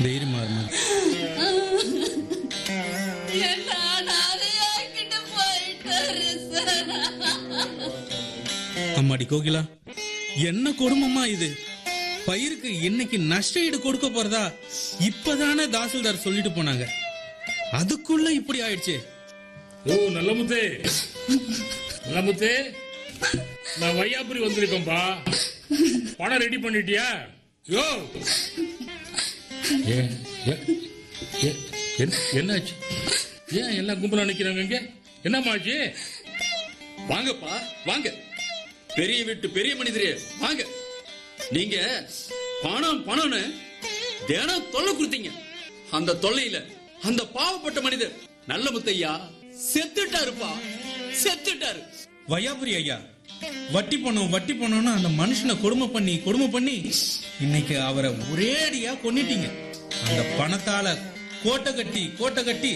தைரியமா இருமா என்ன அனாதையாக்கிட்டு போயிட்டாரு சார் அம்மாடி கோகிலா என்ன கொடுமம்மா இது பயிருக்கு இன்னைக்கு நஷ்ட ஈடு கொடுக்க போறதா இப்பதானே தாசில்தார் சொல்லிட்டு போனாங்க அதுக்குள்ள இப்படி ஆயிடுச்சு ஓ நல்ல முத்தே நல்ல முத்தே நான் வையாபுரி வந்திருக்கேன்பா பணம் ரெடி பண்ணிட்டியா யோ ஏ, ஏ, ஏ, என்ன- என்னாச்சு ஏன் எல்லாம் கும்பலா நிக்கிறாங்க இங்க என்னம்மாச்சு வாங்கப்பா வாங்க பெரிய வீட்டு பெரிய மனிதரே வாங்க நீங்க பணம் பணம்னு தினம் தொல்லை கொடுத்தீங்க அந்த தொல்லையில அந்த பாவப்பட்ட மனிதர் நல்ல முத்தையா செத்துட்டாருப்பா செத்துட்டாரு வையாபுரி ஐயா வட்டி பணம் வட்டி பணம்னு அந்த மனுஷனை கொடுமை பண்ணி கொடுமை பண்ணி இன்னைக்கு அவரை ஒரேடியா கொன்னிட்டீங்க அந்த பணத்தால கோட்டை கட்டி கோட்டை கட்டி